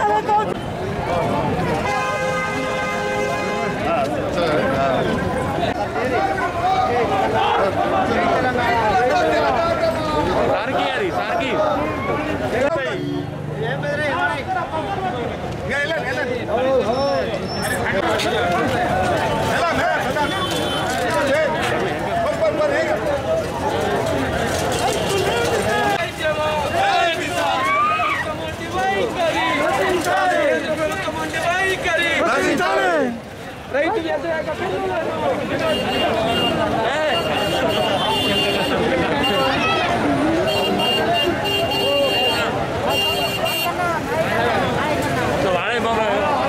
సార్కి అది సార్కి రైతు వ్యతిరేక వాడే బాబా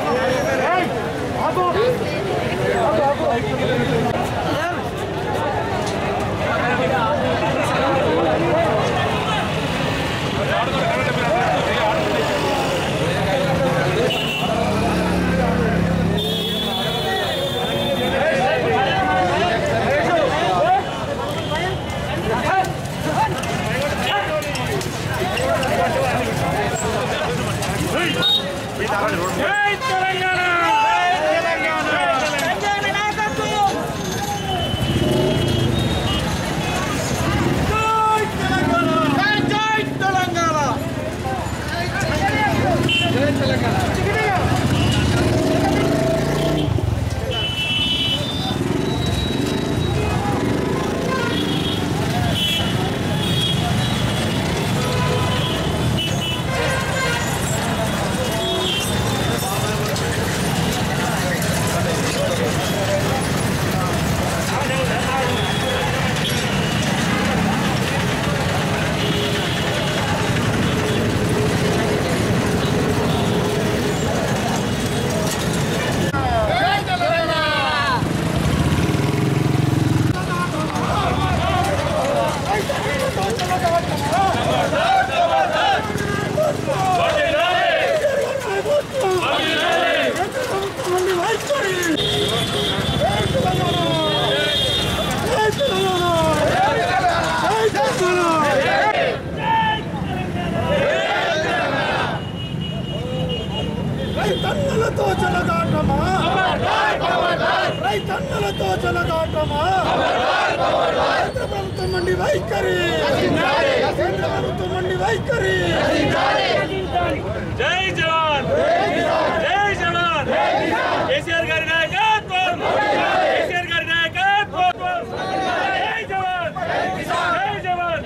రైతన్నలతో చెలగాటమా రైతన్నలతో చెలగాటమా కేంద్ర ప్రభుత్వం మండి వైఖరి కేంద్ర ప్రభుత్వం మండి వైఖరి జై జవాన్ జై జవాన్ కేసీఆర్ గారి నాయకత్వం కేసీఆర్ గారి నాయకత్వం జై జవాన్ జై జవాన్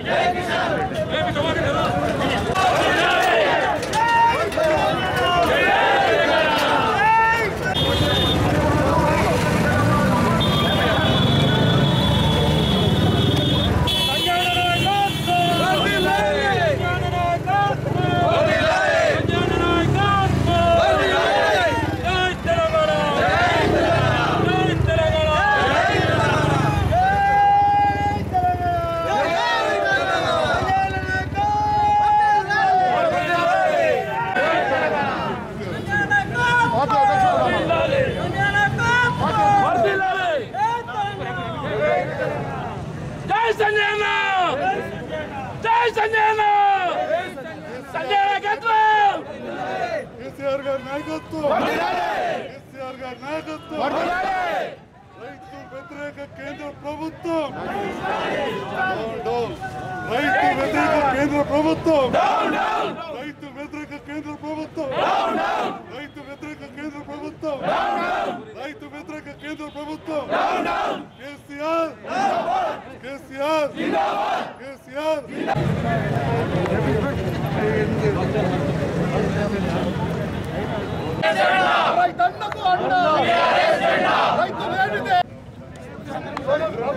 జై సంజయ్ అన్న జై సంజయ్ అన్న సంజయ్ నాయకత్వం కేసీఆర్ గారి నాయకత్వం కేసీఆర్ గారి నాయకత్వం రైతు వ్యతిరేక కేంద్ర ప్రభుత్వం డౌన్, డౌన్. రైతు వ్యతిరేక కేంద్ర ప్రభుత్వం రైతు వ్యతిరేక కేంద్ర ప్రభుత్వం రైతు వ్యతిరేక కేంద్ర ప్రభుత్వం రైతు వ్యతిరేక కేంద్ర ప్రభుత్వం కేసీఆర్ కేసీఆర్ కేసీఆర్ రైతన్నకు అండ రైతు లేనిదే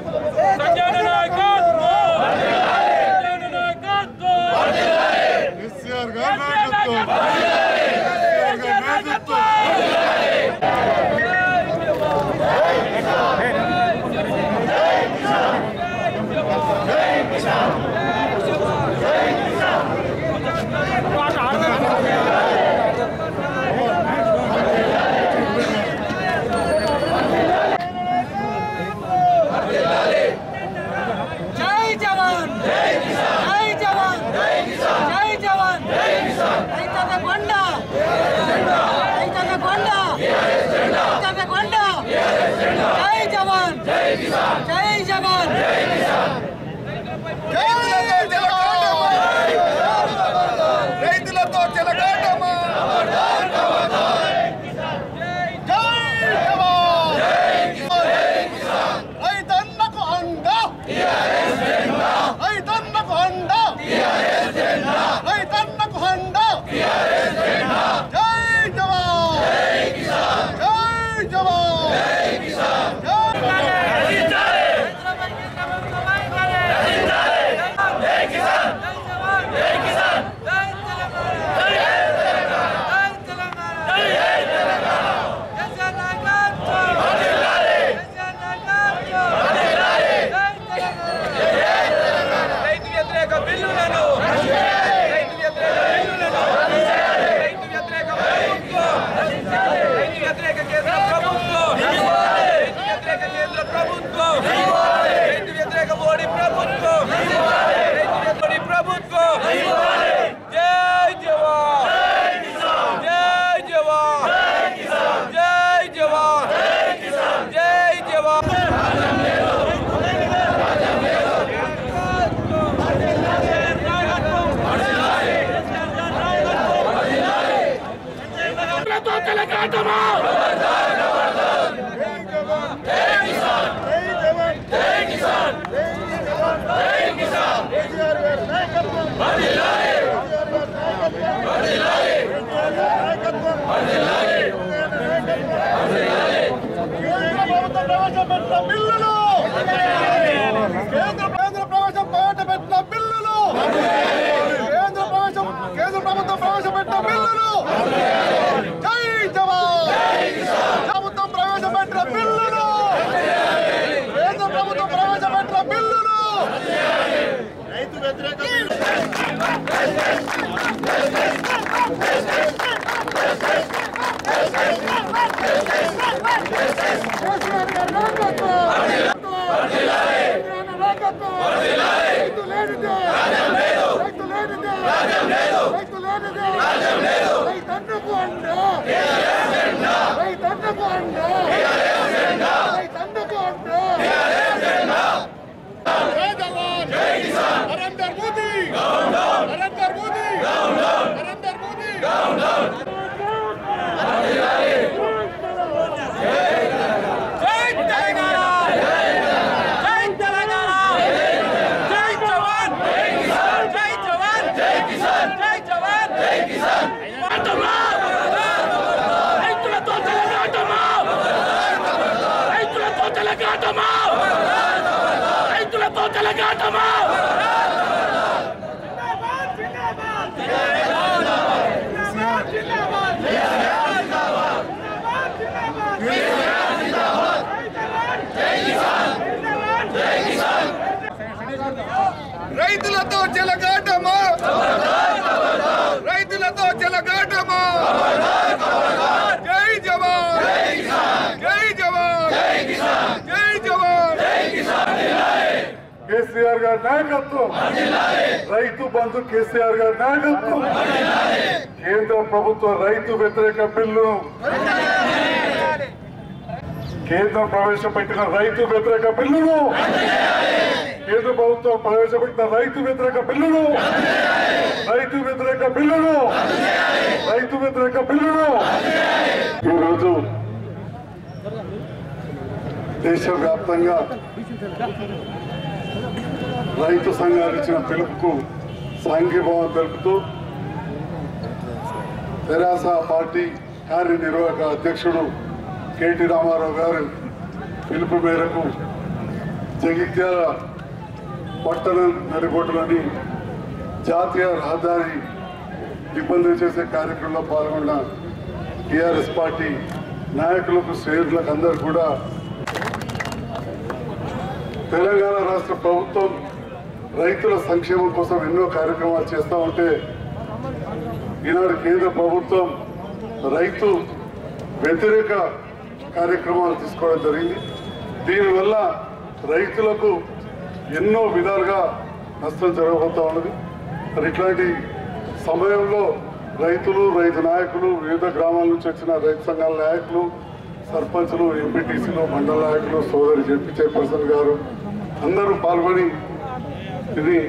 సంజయ్ నాయకత్వం సంజయ్ నాయకత్వం రైతులతో చెలగాటమా జై జవాన్ జై జవాన్ జై కిసాన్ జై జవాన్ జై కిసాన్ కేసీఆర్ గారి నాయకత్వం వర్ధిల్లాలి కేసీఆర్ గారి నాయకత్వం వర్ధిల్లాలి కేసీఆర్ గారి నాయకత్వం వర్ధిల్లాలి కేంద్ర ప్రభుత్వం ప్రవేశపెట్టిన బిల్లులు కేంద్ర కేంద్ర ప్రభుత్వం ప్రవేశపెట్టిన బిల్లులు కేంద్ర ప్రవేశం కేంద్ర ప్రభుత్వం ప్రవేశపెట్టిన బిల్లులు జై జవాన్ ప్రభుత్వం ప్రవేశపెట్టిన బిల్లులు కేంద్ర ప్రభుత్వం ప్రవేశపెట్టిన బిల్లులు రైతు వ్యతిరేక రైతన్నకు అండ రైతన్నకు అండ రైతన్నకు అండ జై జవాన్ జై కిసాన్ నరేంద్ర మోదీ నరేంద్ర మోదీ నరేంద్ర మోదీ జై తెలంగాణ జై తెలంగాణ జై జవాన్ జై కిసాన్ జై జవాన్ జై కిసాన్ జై జవాన్ జై కిసాన్ రైతులతో చెలగాటమా రైతులతో చెలగాటమా రైతులతో చెలగాటమా రైతులతో చెలగాటమా రైతులతో చెలగాటమా జై జవాన్ జై జవాన్ జై జవాన్ కేసీఆర్ గారి నాయకత్వం రైతు బంధు కేసీఆర్ గారి నాయకత్వం కేంద్ర ప్రభుత్వ రైతు వ్యతిరేక బిల్లు కేంద్రం ప్రవేశపెట్టిన రైతు వ్యతిరేక బిల్లును కేంద్ర ప్రభుత్వం ప్రవేశపెట్టిన రైతు వ్యతిరేక బిల్లును రైతు వ్యతిరేక బిల్లును రైతు వ్యతిరేక బిల్లును ఈరోజు దేశవ్యాప్తంగా రైతు సంఘాలు ఇచ్చిన పిలుపుకు సాంఘీభావం తెలుపుతూ తెరాస పార్టీ కార్యనిర్వాహక అధ్యక్షుడు కేటీ రామారావు గారు పిలుపు మేరకు జగిత్యాల పట్టణం నడిబొడ్డులోని జాతీయ రహదారి ఇబ్బంది చేసే కార్యక్రమంలో పాల్గొన్న టీఆర్ఎస్ పార్టీ నాయకులకు శ్రేణులకు అందరూ కూడా తెలంగాణ రాష్ట్ర ప్రభుత్వం రైతుల సంక్షేమం కోసం ఎన్నో కార్యక్రమాలు చేస్తూ ఉంటే ఈనాడు కేంద్ర ప్రభుత్వం రైతు వ్యతిరేక కార్యక్రమాలు తీసుకోవడం జరిగింది దీనివల్ల రైతులకు ఎన్నో విధాలుగా నష్టం జరగబోతా ఉన్నది మరి ఇట్లాంటి సమయంలో రైతులు రైతు నాయకులు వివిధ గ్రామాల నుంచి వచ్చిన రైతు సంఘాల నాయకులు సర్పంచులు ఎంపీటీసీలు మండల నాయకులు సోదరి జడ్పీ చైర్పర్సన్ గారు అందరూ పాల్గొని ఇది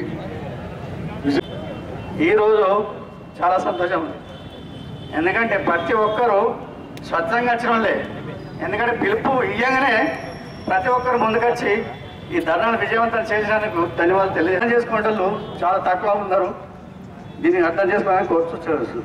ఈరోజు చాలా సంతోషం ఉంది ఎందుకంటే ప్రతి ఒక్కరూ స్వచ్ఛంగా వచ్చిన వాళ్ళే ఎందుకంటే పిలుపు ఇయ్యగానే ప్రతి ఒక్కరు ముందుకొచ్చి ఈ ధర్నాను విజయవంతం చేసినందుకు ధన్యవాదాలు తెలియజేసిన చేసుకునే వాళ్ళు చాలా తక్కువ ఉన్నారు దీన్ని అర్థం చేసుకోవాలని కోరుతూ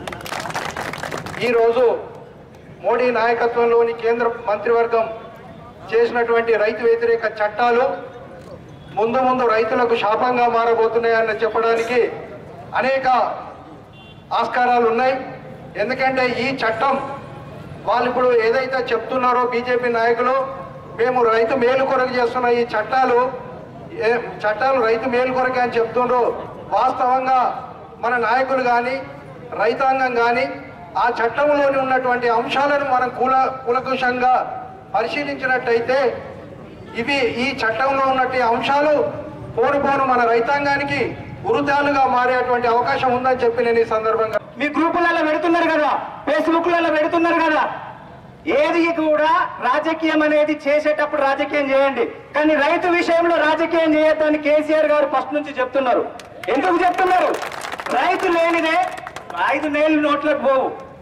ఈరోజు మోడీ నాయకత్వంలోని కేంద్ర మంత్రివర్గం చేసినటువంటి రైతు వ్యతిరేక చట్టాలు ముందు ముందు రైతులకు శాపంగా మారబోతున్నాయని చెప్పడానికి అనేక ఆస్కారాలు ఉన్నాయి ఎందుకంటే ఈ చట్టం వాళ్ళు ఇప్పుడు ఏదైతే చెప్తున్నారో బీజేపీ నాయకులు మేము రైతు మేలు కొరకు చేస్తున్న ఈ చట్టాలు ఏ చట్టాలు రైతు మేలు కొరకే అని చెప్తుండ్రో వాస్తవంగా మన నాయకులు కానీ రైతాంగం కానీ ఆ చట్టంలోని ఉన్నటువంటి అంశాలను మనం కూల కూలకుషంగా పరిశీలించినట్టయితే ఇవి ఈ చట్టంలో ఉన్నటువంటి అంశాలు పోను పోను మన రైతాంగానికి ఉరుతాలుగా మారేటువంటి అవకాశం ఉందని చెప్పి నేను ఈ సందర్భంగా మీ గ్రూపులలో పెడుతున్నారు కదా ఫేస్బుక్లలో పెడుతున్నారు కదా ఏది కూడా రాజకీయం అనేది చేసేటప్పుడు రాజకీయం చేయండి కానీ రైతు విషయంలో రాజకీయం చేయొద్దని కేసీఆర్ గారు ఫస్ట్ నుంచి చెప్తున్నారు ఎందుకు చెప్తున్నారు రైతు లేనిదే ఐదు నేలు నోట్లకు పోవు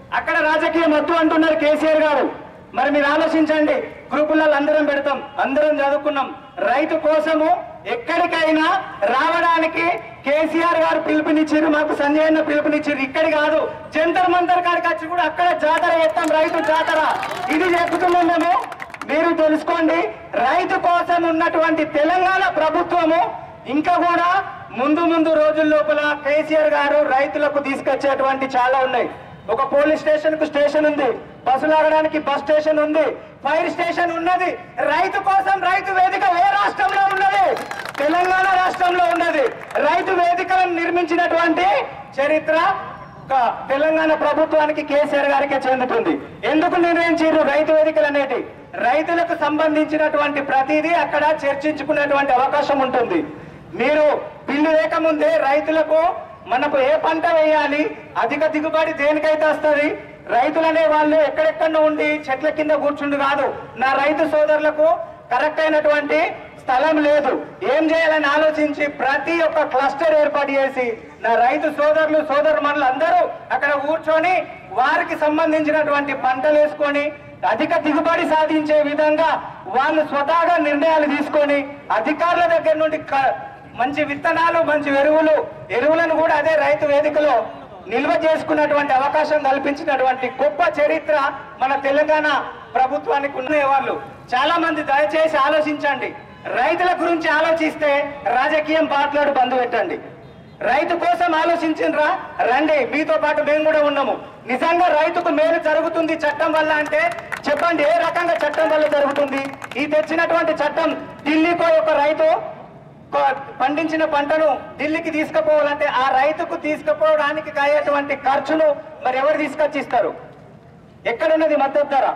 అక్కడ రాజకీయం వద్దు అంటున్నారు కేసీఆర్ గారు మరి మీరు ఆలోచించండి గ్రూపులలో అందరం పెడతాం అందరం చదువుకున్నాం రైతు కోసము ఎక్కడికైనా రావడానికి కేసీఆర్ గారు పిలుపునిచ్చారు మాకు సంజయ్ అన్న పిలుపునిచ్చారు ఇక్కడ కాదు జంతర్ మంతర్ కాడికి వచ్చి కూడా అక్కడ జాతర చేస్తాం రైతు జాతర ఇది చెప్పుతున్నాం మేము మీరు తెలుసుకోండి రైతు కోసం ఉన్నటువంటి తెలంగాణ ప్రభుత్వము ఇంకా కూడా ముందు ముందు రోజుల లోపల కేసీఆర్ గారు రైతులకు తీసుకొచ్చేటువంటి చాలా ఉన్నాయి ఒక పోలీస్ స్టేషన్ కు స్టేషన్ ఉంది బస్సులు ఆగడానికి బస్ స్టేషన్ ఉంది ఫైర్ స్టేషన్ ఉన్నది రైతు కోసం రైతు వేదిక ఏ రాష్ట్రంలో ఉన్నది తెలంగాణ రాష్ట్రంలో ఉన్నది రైతు వేదికలను నిర్మించినటువంటి చరిత్ర ఒక తెలంగాణ ప్రభుత్వానికి కేసీఆర్ గారికే చెందుతుంది ఎందుకు నిర్ణయించారు రైతు వేదికలు అనేటి రైతులకు సంబంధించినటువంటి ప్రతిదీ అక్కడ చర్చించుకునేటువంటి అవకాశం ఉంటుంది మీరు బిల్లు లేకముందే రైతులకు మనకు ఏ పంట వేయాలి అధిక దిగుబడి దేనికైతే వస్తుంది రైతులనే వాళ్ళు ఎక్కడెక్కడ ఉండి చెట్ల కింద కూర్చుండు కాదు నా రైతు సోదరులకు కరెక్ట్ అయినటువంటి స్థలం లేదు ఏం చేయాలని ఆలోచించి ప్రతి ఒక్క క్లస్టర్ ఏర్పాటు చేసి నా రైతు సోదరులు సోదరుమణులు అందరూ అక్కడ కూర్చొని వారికి సంబంధించినటువంటి పంటలు వేసుకొని అధిక దిగుబడి సాధించే విధంగా వాళ్ళు స్వతహాగా నిర్ణయాలు తీసుకొని అధికారుల దగ్గర నుండి క- మంచి విత్తనాలు మంచి ఎరువులు ఎరువులను కూడా అదే రైతు వేదికలో నిల్వ చేసుకున్నటువంటి అవకాశం కల్పించినటువంటి గొప్ప చరిత్ర మన తెలంగాణ ప్రభుత్వానికి ఉన్న వాళ్ళు చాలా మంది దయచేసి ఆలోచించండి రైతుల గురించి ఆలోచిస్తే రాజకీయం పాటలాడు బంద్ పెట్టండి రైతు కోసం ఆలోచించిండ్రా రండి మీతో పాటు మేము కూడా ఉన్నాము నిజంగా రైతుకు మేలు జరుగుతుంది చట్టం వల్ల అంటే చెప్పండి ఏ రకంగా చట్టం వల్ల జరుగుతుంది ఈ తెచ్చినటువంటి చట్టం ఢిల్లీకో ఒక రైతు కొ- పండించిన పంటను ఢిల్లీకి తీసుకుపోవాలంటే ఆ రైతుకు తీసుకుపోవడానికి కాయేటువంటి ఖర్చును మరి ఎవరు తీసుకొచ్చి ఇస్తారు ఎక్కడున్నది మద్దతు ధర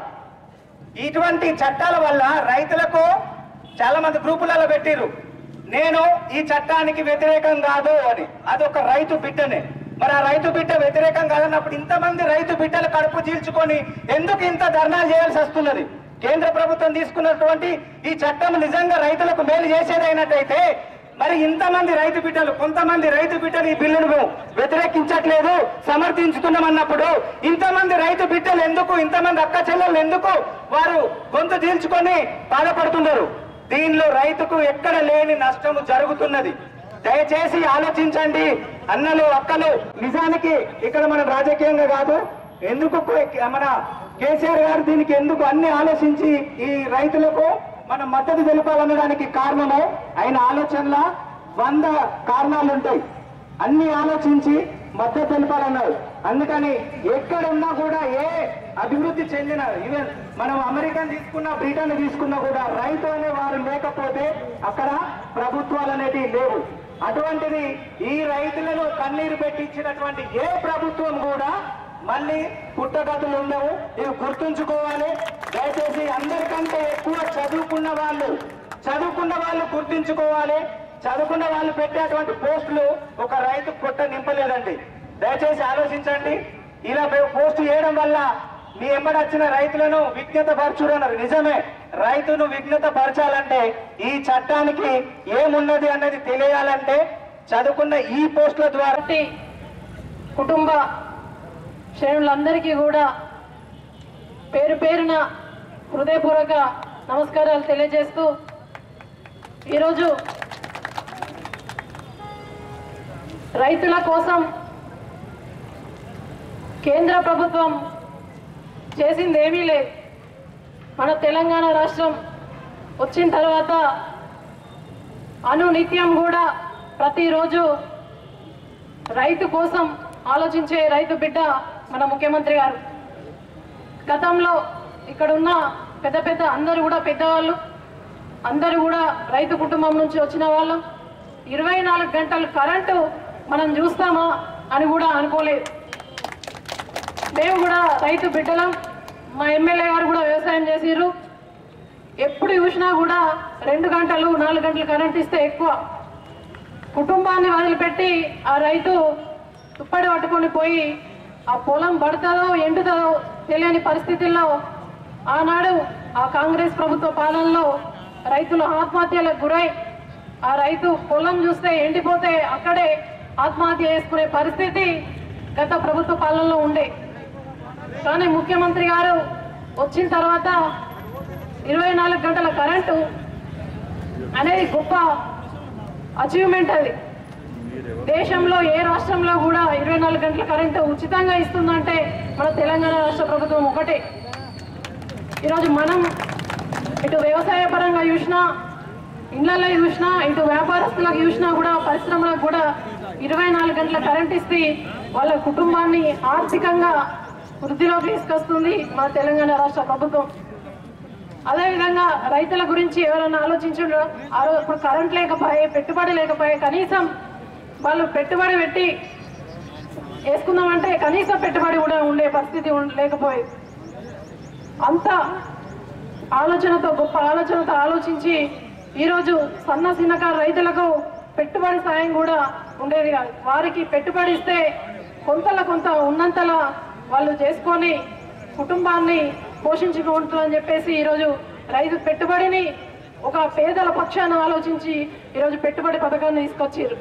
ఇటువంటి చట్టాల వల్ల రైతులకు చాలా మంది గ్రూపులలో పెట్టిరు నేను ఈ చట్టానికి వ్యతిరేకం కాదు అని అదొక రైతు బిడ్డనే మరి ఆ రైతు బిడ్డ వ్యతిరేకం కాదన్నప్పుడు ఇంతమంది రైతు బిడ్డలు కడుపు చీల్చుకొని ఎందుకు ఇంత ధర్నాలు చేయాల్సి వస్తున్నది కేంద్ర ప్రభుత్వం తీసుకున్నటువంటి ఈ చట్టం నిజంగా రైతులకు మేలు చేసేదైనట్టయితే మరి ఇంతమంది రైతు బిడ్డలు కొంతమంది రైతు బిడ్డలు ఈ బిల్లును మేము వ్యతిరేకించట్లేదు సమర్థించుతున్నాం అన్నప్పుడు ఇంతమంది రైతు బిడ్డలు ఎందుకు ఇంతమంది అక్క చెల్లెలు ఎందుకు వారు గొంతు చీల్చుకొని బాధపడుతున్నారు దీనిలో రైతుకు ఎక్కడ లేని నష్టము జరుగుతున్నది దయచేసి ఆలోచించండి అన్నలు అక్కలు నిజానికి ఇక్కడ మనం రాజకీయంగా కాదు ఎందుకు కో- మన కేసీఆర్ గారు దీనికి ఎందుకు అన్ని ఆలోచించి ఈ రైతులకు మనం మద్దతు తెలపాలనడానికి కారణము ఆయన ఆలోచనల వంద కారణాలు ఉంటాయి అన్ని ఆలోచించి మద్దతు తెలపాలన్నారు అందుకని ఎక్కడున్నా కూడా ఏ అభివృద్ధి చెందిన ఈవెన్ మనం అమెరికన్ తీసుకున్నా బ్రిటన్ తీసుకున్నా కూడా రైతు అనే వారు లేకపోతే అక్కడ ప్రభుత్వాలు అనేటివి లేవు అటువంటిది ఈ రైతులను కన్నీరు పెట్టించినటువంటి ఏ ప్రభుత్వం కూడా మళ్ళీ పుట్టగతులు ఉండవు ఇవి గుర్తుంచుకోవాలి దయచేసి అందరికంటే ఎక్కువ చదువుకున్న వాళ్ళు చదువుకున్న వాళ్ళు గుర్తుంచుకోవాలి చదువుకున్న వాళ్ళు పెట్టేటువంటి పోస్టులు ఒక రైతు పుట్ట నింపలేదండి దయచేసి ఆలోచించండి ఇలా మేము పోస్టు చేయడం వల్ల మీ ఎంబడి వచ్చిన రైతులను విజ్ఞత పరచుడన్నారు నిజమే రైతును విజ్ఞత పరచాలంటే ఈ చట్టానికి ఏమున్నది అన్నది తెలియాలంటే చదువుకున్న ఈ పోస్టుల ద్వారా పార్టీ కుటుంబ శ్రేణులందరికీ కూడా పేరు పేరున హృదయపూర్వక నమస్కారాలు తెలియజేస్తూ ఈరోజు రైతుల కోసం కేంద్ర ప్రభుత్వం చేసింది ఏమీ లేదు మన తెలంగాణ రాష్ట్రం వచ్చిన తర్వాత అనునిత్యం కూడా ప్రతిరోజు రైతు కోసం ఆలోచించే రైతు బిడ్డ మన ముఖ్యమంత్రి గారు గతంలో ఇక్కడ ఉన్న పెద్ద పెద్ద అందరూ కూడా పెద్దవాళ్ళు అందరూ కూడా రైతు కుటుంబం నుంచి వచ్చిన వాళ్ళు ఇరవై నాలుగు గంటలు కరెంటు మనం చూస్తామా అని కూడా అనుకోలేదు మేము కూడా రైతు బిడ్డలం మా ఎమ్మెల్యే గారు కూడా వ్యవసాయం చేసిర్రు ఎప్పుడు చూసినా కూడా రెండు గంటలు నాలుగు గంటలు కరెంట్ ఇస్తే ఎక్కువ కుటుంబాన్ని వదిలిపెట్టి ఆ రైతు తుప్పడి పట్టుకొని పోయి ఆ పొలం పడుతుందో ఎండుతుందో తెలియని పరిస్థితుల్లో ఆనాడు ఆ కాంగ్రెస్ ప్రభుత్వ పాలనలో రైతులు ఆత్మహత్యలకు గురై ఆ రైతు పొలం చూస్తే ఎండిపోతే అక్కడే ఆత్మహత్య చేసుకునే పరిస్థితి గత ప్రభుత్వ పాలనలో ఉండే కానీ ముఖ్యమంత్రి గారు వచ్చిన తర్వాత ఇరవై నాలుగు గంటల కరెంటు అనేది గొప్ప అచీవ్మెంట్ అది దేశంలో ఏ రాష్ట్రంలో కూడా ఇరవై నాలుగు గంటల కరెంటు ఉచితంగా ఇస్తుందంటే మన తెలంగాణ రాష్ట్ర ప్రభుత్వం ఒకటే ఈరోజు మనం ఇటు వ్యవసాయ పరంగా చూసినా ఇళ్లలో చూసినా ఇటు వ్యాపారస్తులకు చూసినా కూడా పరిశ్రమలకు కూడా ఇరవై నాలుగు గంటల కరెంట్ ఇస్తే వాళ్ళ కుటుంబాన్ని ఆర్థికంగా వృద్ధిలోకి తీసుకొస్తుంది మన తెలంగాణ రాష్ట్ర ప్రభుత్వం అదేవిధంగా రైతుల గురించి ఎవరైనా ఆలోచించారో ఆ రోజు ఇప్పుడు కరెంట్ లేకపోయే పెట్టుబడి లేకపోయే కనీసం వాళ్ళు పెట్టుబడి పెట్టి వేసుకుందామంటే కనీసం పెట్టుబడి కూడా ఉండే పరిస్థితి ఉం- లేకపోయేది అంత ఆలోచనతో గొప్ప ఆలోచనతో ఆలోచించి ఈరోజు సన్న చిన్నకారు రైతులకు పెట్టుబడి సాయం కూడా ఉండేది కాదు వారికి పెట్టుబడి ఇస్తే కొంతల కొంత ఉన్నంతలా వాళ్ళు చేసుకొని కుటుంబాన్ని పోషించుకుంటారని చెప్పేసి ఈరోజు రైతు పెట్టుబడిని ఒక పేదల పక్షాన ఆలోచించి ఈరోజు పెట్టుబడి పథకాన్ని తీసుకొచ్చారు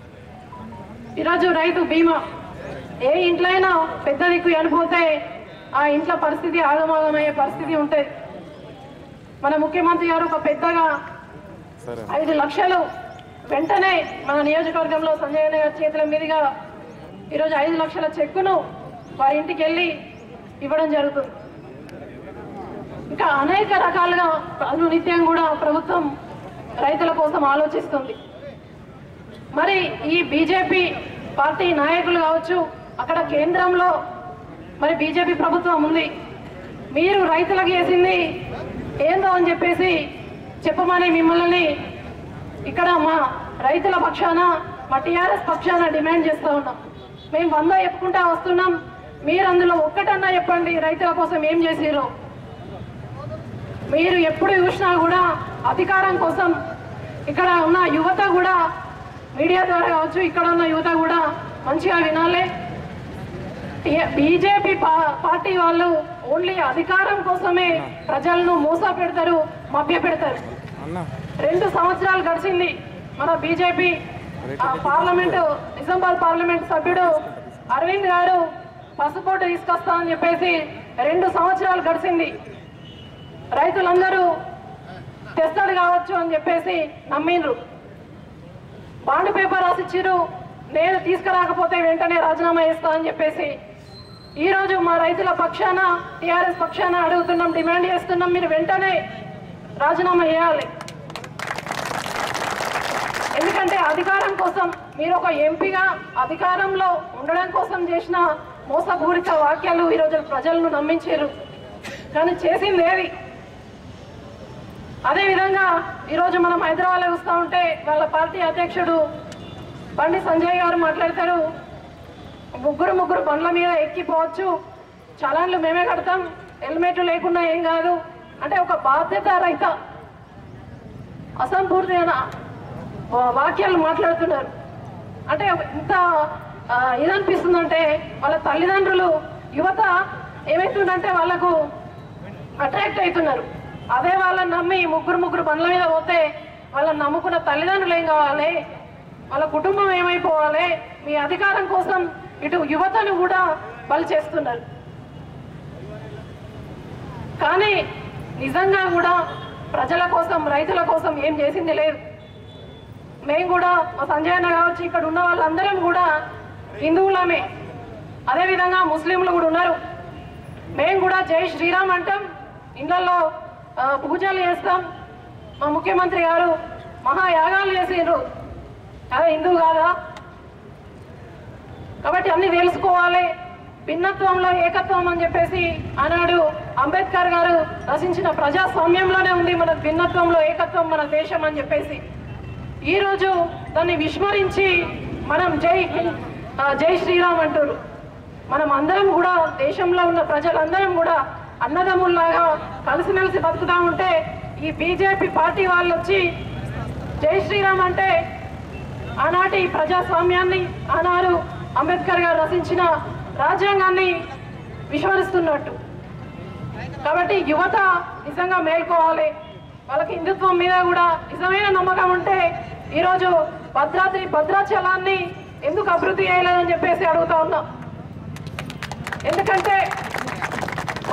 ఈరోజు రైతు బీమా ఏ ఇంట్లో అయినా పెద్ద దిక్కు చనిపోతే ఆ ఇంట్లో పరిస్థితి ఆగమాగమయ్యే పరిస్థితి ఉంటుంది మన ముఖ్యమంత్రి గారు ఒక పెద్దగా ఐదు లక్షలు వెంటనే మన నియోజకవర్గంలో సంజయ్ అన్న గారి చేతుల మీదుగా ఈరోజు ఐదు లక్షల చెక్కును వారి ఇంటికి వెళ్ళి ఇవ్వడం జరుగుతుంది ఇంకా అనేక రకాలుగా నిత్యం కూడా ప్రభుత్వం రైతుల కోసం ఆలోచిస్తుంది మరి ఈ బీజేపీ పార్టీ నాయకులు కావచ్చు అక్కడ కేంద్రంలో మరి బీజేపీ ప్రభుత్వం ఉంది మీరు రైతులకు చేసింది ఏందో అని చెప్పేసి చెప్పమని మిమ్మల్ని ఇక్కడ మా రైతుల పక్షాన మా టీఆర్ఎస్ పక్షాన డిమాండ్ చేస్తూ ఉన్నాం మేము వంద చెప్పుకుంటా వస్తున్నాం మీరు అందులో ఒక్కటన్నా చెప్పండి రైతుల కోసం ఏం చేసిరో మీరు ఎప్పుడు చూసినా కూడా అధికారం కోసం ఇక్కడ ఉన్న యువత కూడా మీడియా ద్వారా కావచ్చు ఇక్కడ ఉన్న యువత కూడా మంచిగా వినాలి బీజేపీ పార్టీ వాళ్ళు ఓన్లీ అధికారం కోసమే ప్రజలను మోస పెడతారు మభ్య పెడతారు రెండు సంవత్సరాలు గడిచింది మన బీజేపీ పార్లమెంటు నిజామాబాద్ పార్లమెంట్ సభ్యుడు అరవింద్ గారు పసుపోటు తీసుకొస్తా అని చెప్పేసి రెండు సంవత్సరాలు గడిచింది రైతులందరూ తెస్తాడు కావచ్చు అని చెప్పేసి నమ్మిండ్రు బాండ్ పేపర్ రాసిచ్చిర్రు నేను తీసుకురాకపోతే వెంటనే రాజీనామా చేస్తా అని చెప్పేసి ఈ రోజు మా రైతుల పక్షాన టీఆర్ఎస్ పక్షాన అడుగుతున్నాం డిమాండ్ చేస్తున్నాం మీరు వెంటనే రాజీనామా చేయాలి ఎందుకంటే అధికారం కోసం మీరు ఒక ఎంపీగా అధికారంలో ఉండడం కోసం చేసిన మోసపూరిత వాక్యాలు ఈరోజు ప్రజలను నమ్మించారు కానీ చేసింది ఏది అదేవిధంగా ఈరోజు మనం హైదరాబాద్లో చూస్తూ ఉంటే వాళ్ళ పార్టీ అధ్యక్షుడు బండి సంజయ్ గారు మాట్లాడతారు ముగ్గురు ముగ్గురు బండ్ల మీద ఎక్కిపోవచ్చు చలాన్లు మేమే కడతాం హెల్మెట్లు లేకుండా ఏం కాదు అంటే ఒక బాధ్యత రహిత అసంపూర్తైన వా- వాక్యాలు మాట్లాడుతున్నారు అంటే ఇంత ఆ, ఇదనిపిస్తుందంటే వాళ్ళ తల్లిదండ్రులు యువత ఏమవుతుందంటే వాళ్ళకు అట్రాక్ట్ అవుతున్నారు అదే వాళ్ళని నమ్మి ముగ్గురు ముగ్గురు బండ్ల మీద పోతే వాళ్ళని నమ్ముకున్న తల్లిదండ్రులు ఏం కావాలి వాళ్ళ కుటుంబం ఏమైపోవాలి మీ అధికారం కోసం ఇటు యువతను కూడా బలి చేస్తున్నారు కానీ నిజంగా కూడా ప్రజల కోసం రైతుల కోసం ఏం చేసింది లేదు మేము కూడా మా సంజయ్ అన్న కావచ్చు ఇక్కడ ఉన్న వాళ్ళందరం కూడా హిందువులమే అదేవిధంగా ముస్లింలు కూడా ఉన్నారు మేము కూడా జై శ్రీరామ్ అంటాం ఇళ్లలో ఆ, పూజలు చేస్తాం మా ముఖ్యమంత్రి గారు మహాయాగాలు చేసిండ్రు అదే హిందువు కాదా కాబట్టి అన్ని తెలుసుకోవాలి భిన్నత్వంలో ఏకత్వం అని చెప్పేసి ఆనాడు అంబేద్కర్ గారు రచించిన ప్రజాస్వామ్యంలోనే ఉంది మన భిన్నత్వంలో ఏకత్వం మన దేశం అని చెప్పేసి ఈరోజు దాన్ని విస్మరించి మనం జై హింద్ ఆ, జై శ్రీరామ్ అంటారు మనం అందరం కూడా దేశంలో ఉన్న ప్రజలందరం కూడా అన్నదమ్ముల్లాగా కలిసిమెలిసి బతుకుతా ఉంటే ఈ బీజేపీ పార్టీ వాళ్ళు వచ్చి జై శ్రీరామ్ అంటే ఆనాటి ప్రజాస్వామ్యాన్ని ఆనాడు అంబేద్కర్ గారు రచించిన రాజ్యాంగాన్ని విస్మరిస్తున్నట్టు కాబట్టి యువత నిజంగా మేల్కోవాలి వాళ్ళకి హిందుత్వం మీద కూడా నిజమైన నమ్మకం ఉంటే ఈరోజు భద్రాద్రి భద్రాచలాన్ని ఎందుకు అభివృద్ధి చేయలేదని చెప్పేసి అడుగుతా ఉన్నాం ఎందుకంటే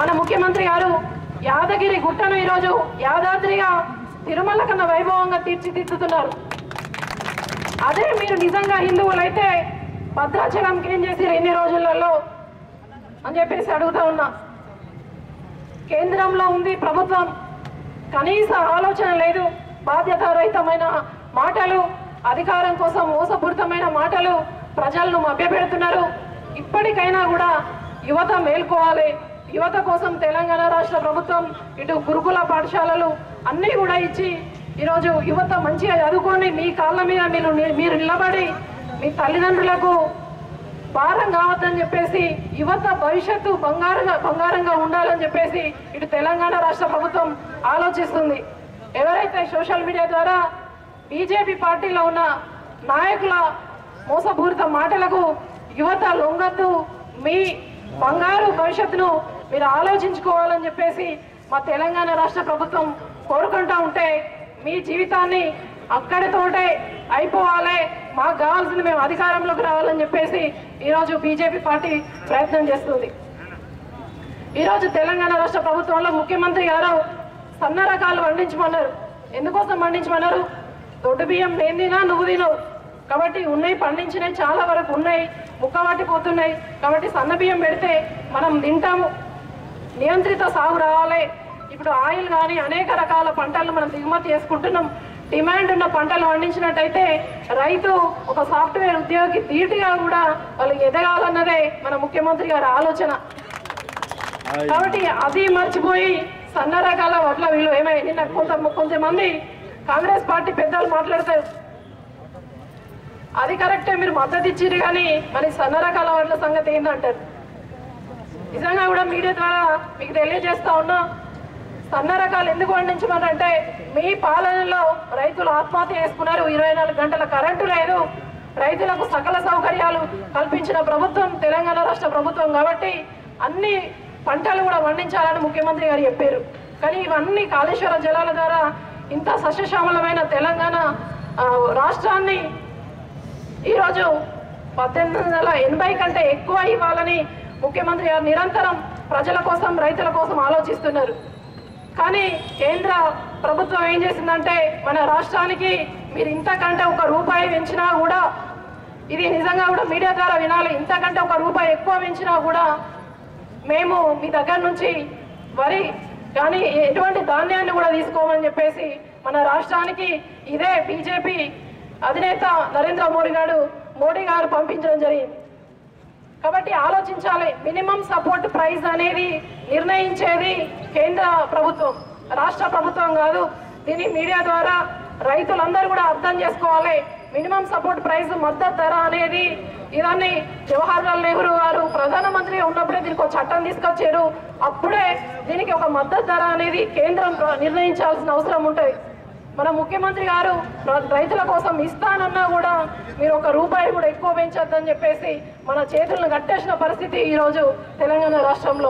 మన ముఖ్యమంత్రి గారు యాదగిరి గుట్టను ఈరోజు యాదాద్రిగా తిరుమల కన్నా వైభవంగా తీర్చిదిద్దుతున్నారు అదే మీరు నిజంగా హిందువులైతే భద్రాచలంకి ఏం చేసి ఎన్ని రోజులలో అని చెప్పేసి అడుగుతా ఉన్నా కేంద్రంలో ఉంది ప్రభుత్వం కనీస ఆలోచన లేదు బాధ్యతారహితమైన మాటలు అధికారం కోసం మోసపూరితమైన మాటలు ప్రజలను మభ్యపెడుతున్నారు ఇప్పటికైనా కూడా యువత మేల్కోవాలి యువత కోసం తెలంగాణ రాష్ట్ర ప్రభుత్వం ఇటు గురుకుల పాఠశాలలు అన్నీ కూడా ఇచ్చి ఈరోజు యువత మంచిగా చదువుకొని మీ కాళ్ళ మీద మీరు మీరు నిలబడి మీ తల్లిదండ్రులకు భారం కావద్దని చెప్పేసి యువత భవిష్యత్తు బంగారంగా బంగారంగా ఉండాలని చెప్పేసి ఇటు తెలంగాణ రాష్ట్ర ప్రభుత్వం ఆలోచిస్తుంది ఎవరైతే సోషల్ మీడియా ద్వారా బీజేపీ పార్టీలో ఉన్న నాయకుల మోసపూరిత మాటలకు యువత లొంగద్దు మీ బంగారు భవిష్యత్తును మీరు ఆలోచించుకోవాలని చెప్పేసి మా తెలంగాణ రాష్ట్ర ప్రభుత్వం కోరుకుంటా ఉంటే మీ జీవితాన్ని అక్కడితోటే అయిపోవాలి మాకు కావాల్సింది మేము అధికారంలోకి రావాలని చెప్పేసి ఈరోజు బీజేపీ పార్టీ ప్రయత్నం చేస్తుంది ఈరోజు తెలంగాణ రాష్ట్ర ప్రభుత్వంలో ముఖ్యమంత్రి గారు సన్న రకాలు పండించమన్నారు ఎందుకోసం పండించమన్నారు దొడ్డు బియ్యం నేను తినా నువ్వు తినవు కాబట్టి ఉన్నాయి పండించినవి చాలా వరకు ఉన్నాయి ముక్కబట్టిపోతున్నాయి కాబట్టి సన్న బియ్యం పెడితే మనం తింటాము నియంత్రిత సాగు రావాలి ఇప్పుడు ఆయిల్ కానీ అనేక రకాల పంటలు మనం దిగుమతి చేసుకుంటున్నాం డిమాండ్ ఉన్న పంటలు పండించినట్టయితే రైతు ఒక సాఫ్ట్వేర్ ఉద్యోగి ధీటుగా కూడా వాళ్ళు ఎదగాలన్నదే మన ముఖ్యమంత్రి గారి ఆలోచన కాబట్టి అది మర్చిపోయి సన్న రకాల వడ్ల వీళ్ళు ఏమై నిన్న కొంత కొంతమంది కాంగ్రెస్ పార్టీ పెద్దలు మాట్లాడతారు అది కరెక్టే మీరు మద్దతు ఇచ్చిరు కానీ మరి సన్న రకాల వడ్ల సంగతి ఏందంటారు నిజంగా కూడా మీడియా ద్వారా మీకు తెలియజేస్తా ఉన్నా సన్న రకాలు ఎందుకు పండించమనంటే మీ పాలనలో రైతులు ఆత్మహత్య చేసుకున్నారు ఇరవై నాలుగు గంటల కరెంటు లేదు రైతులకు సకల సౌకర్యాలు కల్పించిన ప్రభుత్వం తెలంగాణ రాష్ట్ర ప్రభుత్వం కాబట్టి అన్ని పంటలు కూడా పండించాలని ముఖ్యమంత్రి గారు చెప్పారు కానీ ఇవన్నీ కాళేశ్వర జలాల ద్వారా ఇంత సస్యశ్యామలమైన తెలంగాణ ఆ, రాష్ట్రాన్ని ఈరోజు పద్దెనిమిది వందల ఎనభై కంటే ఎక్కువ ఇవ్వాలని ముఖ్యమంత్రి గారు నిరంతరం ప్రజల కోసం రైతుల కోసం ఆలోచిస్తున్నారు కానీ కేంద్ర ప్రభుత్వం ఏం చేసిందంటే మన రాష్ట్రానికి మీరు ఇంతకంటే ఒక రూపాయి పెంచినా కూడా ఇది నిజంగా కూడా మీడియా ద్వారా వినాలి ఇంతకంటే ఒక రూపాయి ఎక్కువ పెంచినా కూడా మేము మీ దగ్గర నుంచి వరి కానీ ఎటువంటి ధాన్యాన్ని కూడా తీసుకోమని చెప్పేసి మన రాష్ట్రానికి ఇదే బీజేపీ అధినేత నరేంద్ర మోడీ గారు మోడీ గారు పంపించడం జరిగింది కాబట్టి ఆలోచించాలి మినిమం సపోర్ట్ ప్రైస్ అనేది నిర్ణయించేది కేంద్ర ప్రభుత్వం రాష్ట్ర ప్రభుత్వం కాదు దీన్ని మీడియా ద్వారా రైతులందరూ కూడా అర్థం చేసుకోవాలి మినిమం సపోర్ట్ ప్రైస్ మద్దతు ధర అనేది ఇదాన్ని జవహర్లాల్ నెహ్రూ గారు ప్రధానమంత్రిగా ఉన్నప్పుడే దీనికి ఒక చట్టం తీసుకొచ్చారు అప్పుడే దీనికి ఒక మద్దతు ధర అనేది కేంద్రం ప్ర- నిర్ణయించాల్సిన అవసరం ఉంటుంది మన ముఖ్యమంత్రి గారు ర- రైతుల కోసం ఇస్తానన్నా కూడా మీరు ఒక రూపాయి కూడా ఎక్కువ పెంచొద్దని చెప్పేసి మన చేతులను కట్టేసిన పరిస్థితి ఈరోజు తెలంగాణ రాష్ట్రంలో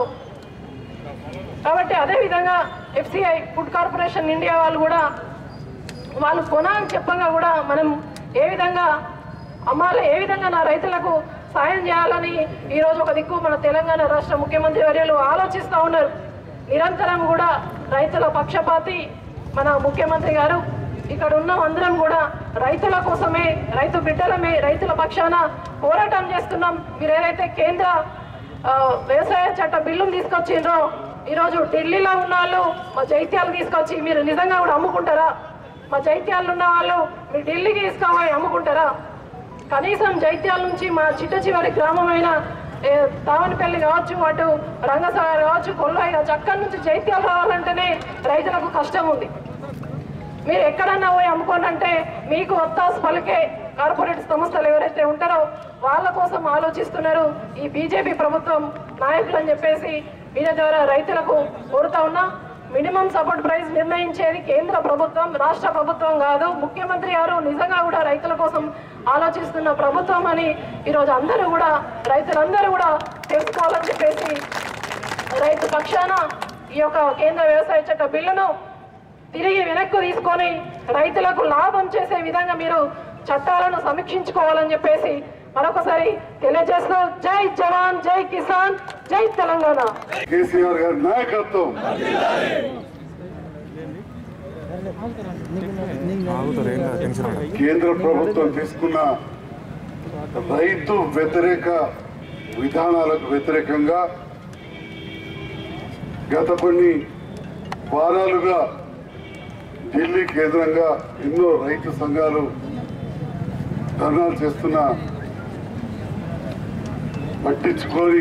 కాబట్టి అదే విధంగా ఎఫ్సిఐ ఫుడ్ కార్పొరేషన్ ఇండియా వాళ్ళు కూడా వాళ్ళు కొనాలని చెప్పగా కూడా మనం ఏ విధంగా అమ్మాలి ఏ విధంగా నా రైతులకు సాయం చేయాలని ఈరోజు ఒక దిక్కు మన తెలంగాణ రాష్ట్ర ముఖ్యమంత్రి వర్యులు ఆలోచిస్తూ ఉన్నారు నిరంతరం కూడా రైతుల పక్షపాతి మన ముఖ్యమంత్రి గారు ఇక్కడ ఉన్న అందరం కూడా రైతుల కోసమే రైతు బిడ్డలమే రైతుల పక్షాన పోరాటం చేస్తున్నాం మీరు ఏదైతే కేంద్ర ఆ, వ్యవసాయ చట్ట బిల్లును తీసుకొచ్చిండ్రో ఈరోజు ఢిల్లీలో ఉన్న వాళ్ళు మా జైత్యాలు తీసుకొచ్చి మీరు నిజంగా కూడా అమ్ముకుంటారా మా జైత్యాలు ఉన్న వాళ్ళు మీరు ఢిల్లీకి తీసుకోవాలి అమ్ముకుంటారా కనీసం జైత్యాల నుంచి మా చిట్ట చివరి గ్రామమైన ఏ, తావనపల్లి కావచ్చు అటు రంగసాగర్ కావచ్చు కొల్లాయి కావచ్చు అక్కడి నుంచి జైత్యాలు రావాలంటేనే రైతులకు కష్టం ఉంది మీరు ఎక్కడన్నా పోయి అమ్ముకోనంటే మీకు ఒత్తాసు పలికే కార్పొరేట్ సంస్థలు ఎవరైతే ఉంటారో వాళ్ళ కోసం ఆలోచిస్తున్నారు ఈ బీజేపీ ప్రభుత్వం నాయకులు అని చెప్పేసి మీడియా ద్వారా రైతులకు కోరుతా ఉన్నా మినిమం సపోర్ట్ ప్రైస్ నిర్ణయించేది కేంద్ర ప్రభుత్వం రాష్ట్ర ప్రభుత్వం కాదు ముఖ్యమంత్రి గారు నిజంగా కూడా రైతుల కోసం ఆలోచిస్తున్న ప్రభుత్వం అని ఈరోజు అందరూ కూడా రైతులందరూ కూడా తెలుసుకోవాలని చెప్పేసి రైతు పక్షాన ఈ యొక్క కేంద్ర వ్యవసాయ చట్ట బిల్లును తిరిగి వెనక్కు తీసుకొని రైతులకు లాభం చేసే విధంగా మీరు చట్టాలను సమీక్షించుకోవాలని చెప్పేసి మరొకసారి తెలియజేస్తూ జై జవాన్ జై కిసాన్ జై తెలంగాణ కేసీఆర్ గారి నాయకత్వం కేంద్ర ప్రభుత్వం తీసుకున్న రైతు వ్యతిరేక విధానాలకు వ్యతిరేకంగా గత కొన్ని వారాలుగా ఢిల్లీ కేంద్రంగా ఎన్నో రైతు సంఘాలు ధర్నాలు చేస్తున్న పట్టించుకొని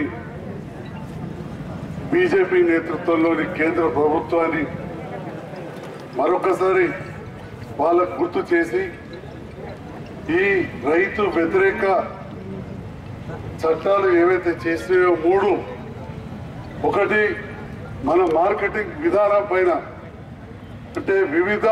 బీజేపీ నేతృత్వంలోని కేంద్ర ప్రభుత్వాన్ని మరొకసారి వాళ్ళకు గుర్తు చేసి ఈ రైతు వ్యతిరేక చట్టాలు ఏవైతే చేసినాయో మూడు ఒకటి మన మార్కెటింగ్ విధానం పైన అంటే వివిధ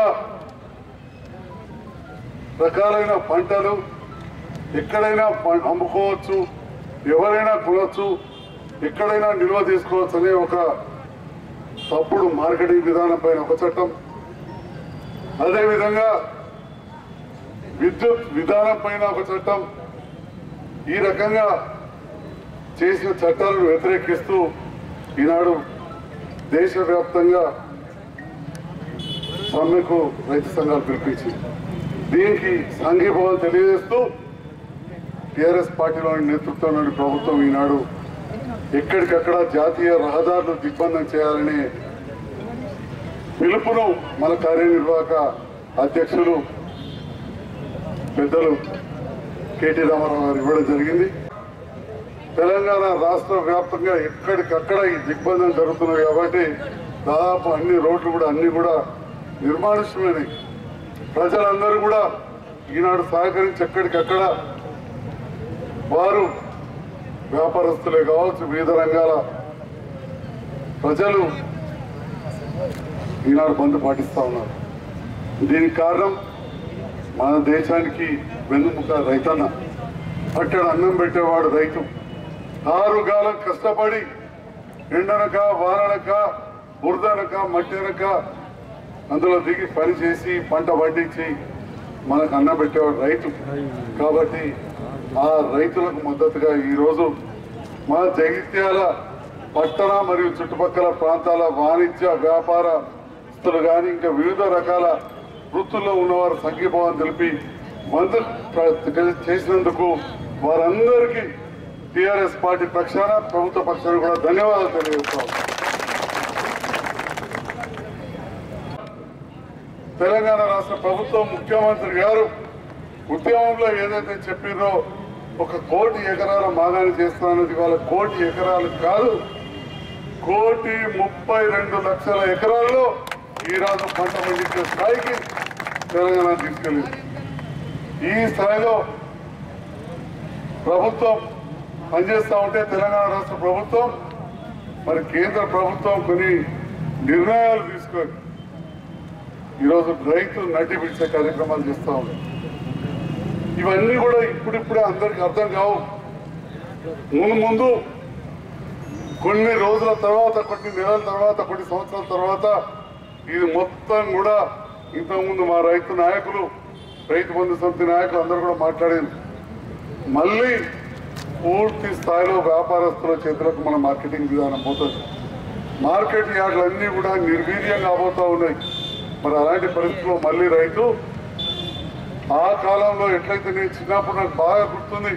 రకాలైన పంటలు ఎక్కడైనా ప- అమ్ముకోవచ్చు ఎవరైనా కొనవచ్చు ఎక్కడైనా నిల్వ తీసుకోవచ్చు అనే ఒక తప్పుడు మార్కెటింగ్ విధానం పైన ఒక చట్టం అదేవిధంగా విద్యుత్ విధానం పైన ఒక చట్టం ఈ రకంగా చేసిన చట్టాలను వ్యతిరేకిస్తూ ఈనాడు దేశవ్యాప్తంగా సమ్మెకు రైతు సంఘాలు పిలిపించింది దీనికి సంఘీభావం తెలియజేస్తూ టిఆర్ఎస్ పార్టీలోని నేతృత్వంలోని ప్రభుత్వం ఈనాడు ఎక్కడికక్కడ జాతీయ రహదారులు దిగ్బంధం చేయాలని పిలుపును మన కార్యనిర్వాహక అధ్యక్షులు పెద్దలు కేటీ రామారావు గారు ఇవ్వడం జరిగింది తెలంగాణ రాష్ట్ర వ్యాప్తంగా ఎక్కడికక్కడ ఈ దిగ్బంధం జరుగుతున్నాయి కాబట్టి దాదాపు అన్ని రోడ్లు కూడా అన్ని కూడా నిర్మానుష్యమైనవి ప్రజలందరూ కూడా ఈనాడు సహకరించి ఎక్కడికక్కడ వారు వ్యాపారస్తులే కావచ్చు వివిధ రంగాల ప్రజలు ఈనాడు బంద్ పాటిస్తా ఉన్నారు దీనికి కారణం మన దేశానికి వెన్నుముక రైతన్న పట్టెడు అన్నం పెట్టేవాడు రైతు ఆరుగాలం కష్టపడి ఎండనక వాననక బురదనక మట్టెనక అందులో దిగి పని చేసి పంట పండించి మనకు అన్నం పెట్టేవాడు రైతు కాబట్టి ఆ రైతులకు మద్దతుగా ఈరోజు మా జగిత్యాల పట్టణ మరియు చుట్టుపక్కల ప్రాంతాల వాణిజ్య వ్యాపారస్తులు కానీ ఇంకా వివిధ రకాల వృత్తుల్లో ఉన్నవారు సంఘీభావం తెలిపి మందు చేసినందుకు వారందరికీ టిఆర్ఎస్ పార్టీ పక్షాన ప్రభుత్వ పక్షాన కూడా ధన్యవాదాలు తెలియజేస్తాం తెలంగాణ రాష్ట్ర ప్రభుత్వం ముఖ్యమంత్రి గారు ఉద్యమంలో ఏదైతే చెప్పిరో ఒక కోటి ఎకరాల మాగాణి చేస్తానన్నది వాళ్ళ కోటి ఎకరాలు కాదు కోటి ముప్పై రెండు లక్షల ఎకరాల్లో ఈరోజు పంట పండించే స్థాయికి తెలంగాణ తీసుకెళ్ళింది ఈ స్థాయిలో ప్రభుత్వం పనిచేస్తూ ఉంటే తెలంగాణ రాష్ట్ర ప్రభుత్వం మరి కేంద్ర ప్రభుత్వం కొన్ని నిర్ణయాలు తీసుకొని ఈరోజు రైతు నటి పిలిచే కార్యక్రమాలు చేస్తూ ఉంది ఇవన్నీ కూడా ఇప్పుడిప్పుడే అందరికి అర్థం కావు ముందు ముందు కొన్ని రోజుల తర్వాత కొన్ని నెలల తర్వాత కొన్ని సంవత్సరాల తర్వాత ఇది మొత్తం కూడా ఇంతకుముందు మా రైతు నాయకులు రైతు బంధు సమితి నాయకులు అందరూ కూడా మాట్లాడింది మళ్ళీ పూర్తి స్థాయిలో వ్యాపారస్తుల చేతులకు మన మార్కెటింగ్ విధానం పోతుంది మార్కెట్ యార్డులన్నీ కూడా నిర్వీర్యం కాబోతా ఉన్నాయి మరి అలాంటి పరిస్థితుల్లో మళ్ళీ రైతు ఆ కాలంలో ఎట్లయితే నేను చిన్నప్పుడు నాకు బాగా గుర్తుంది